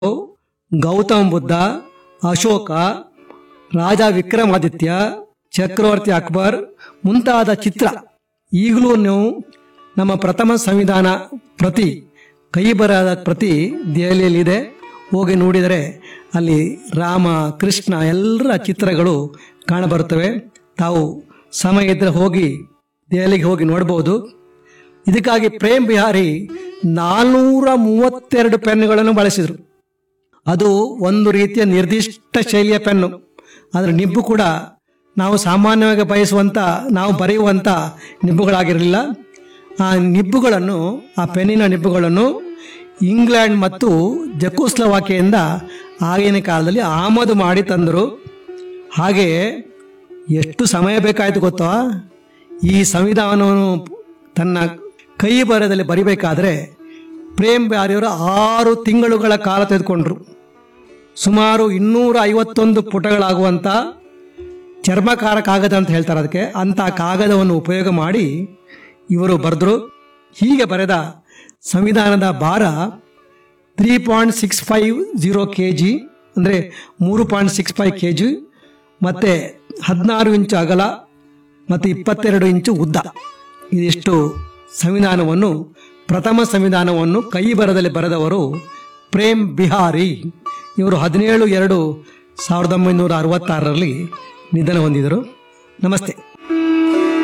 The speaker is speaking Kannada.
ಗೌತಮ ಬುದ್ಧ ಅಶೋಕ ರಾಜ ವಿಕ್ರಮಾದಿತ್ಯ ಚಕ್ರವರ್ತಿ ಅಕ್ಬರ್ ಮುಂತಾದ ಚಿತ್ರ ಈಗಲೂ ನೀವು ನಮ್ಮ ಪ್ರಥಮ ಸಂವಿಧಾನ ಪ್ರತಿ ಕೈ ಬರಹದ ಪ್ರತಿ ದೆಹಲಿಯಲ್ಲಿದೆ ಹೋಗಿ ನೋಡಿದರೆ ಅಲ್ಲಿ ರಾಮ ಕೃಷ್ಣ ಎಲ್ಲರ ಚಿತ್ರಗಳು ಕಾಣಬರುತ್ತವೆ ತಾವು ಸಮಯ ಇದ್ದರೆ ಹೋಗಿ ದೆಹಲಿಗೆ ಹೋಗಿ ನೋಡಬಹುದು ಇದಕ್ಕಾಗಿ ಪ್ರೇಮ್ ಬಿಹಾರಿ ನಾಲ್ನೂರ ಮೂವತ್ತೆರಡು ಪೆನ್ಗಳನ್ನು ಬಳಸಿದರು ಅದು ಒಂದು ರೀತಿಯ ನಿರ್ದಿಷ್ಟ ಶೈಲಿಯ ಪೆನ್ನು ಅದರ ನಿಬ್ಬು ಕೂಡ ನಾವು ಸಾಮಾನ್ಯವಾಗಿ ಬಯಸುವಂಥ ನಾವು ಬರೆಯುವಂಥ ನಿಬ್ಬುಗಳಾಗಿರಲಿಲ್ಲ ಆ ನಿಬ್ಬುಗಳನ್ನು ಆ ಪೆನ್ನಿನ ನಿಬ್ಬುಗಳನ್ನು ಇಂಗ್ಲೆಂಡ್ ಮತ್ತು ಜಕೋಸ್ಲವಾಕಿಯಿಂದ ಆಗಿನ ಕಾಲದಲ್ಲಿ ಆಮದು ಮಾಡಿ ತಂದರು ಹಾಗೆಯೇ ಎಷ್ಟು ಸಮಯ ಬೇಕಾಯಿತು ಗೊತ್ತಾ ಈ ಸಂವಿಧಾನವನ್ನು ತನ್ನ ಕೈ ಬರದಲ್ಲಿ ಬರಿಬೇಕಾದ್ರೆ ಪ್ರೇಮ್ ಬ್ಯಾರಿಯವರು ಆರು ತಿಂಗಳುಗಳ ಕಾಲ ತೆಗೆದುಕೊಂಡ್ರು ಸುಮಾರು ಇನ್ನೂರ ಐವತ್ತೊಂದು ಪುಟಗಳಾಗುವಂಥ ಚರ್ಮಕಾರ ಕಾಗದ ಅಂತ ಹೇಳ್ತಾರೆ ಅದಕ್ಕೆ ಅಂಥ ಕಾಗದವನ್ನು ಉಪಯೋಗ ಮಾಡಿ ಇವರು ಬರೆದ್ರು ಹೀಗೆ ಬರೆದ ಸಂವಿಧಾನದ ಭಾರ three point six five zero K G ಅಂದರೆ ಮೂರು point six five K G ಮತ್ತು ಹದಿನಾರು ಇಂಚು ಅಗಲ ಮತ್ತು ಇಪ್ಪತ್ತೆರಡು ಇಂಚು ಉದ್ದ ಇದಿಷ್ಟು ಸಂವಿಧಾನವನ್ನು ಪ್ರಥಮ ಸಂವಿಧಾನವನ್ನು ಕೈ ಬರದಲ್ಲಿ ಬರೆದವರು ಪ್ರೇಮ್ ಬಿಹಾರಿ ಇವರು ಹದಿನೇಳು ಎರಡು ಸಾವಿರದ ಒಂಬೈನೂರ ಅರವತ್ತಾರರಲ್ಲಿ ನಿಧನ ಹೊಂದಿದರು ನಮಸ್ತೆ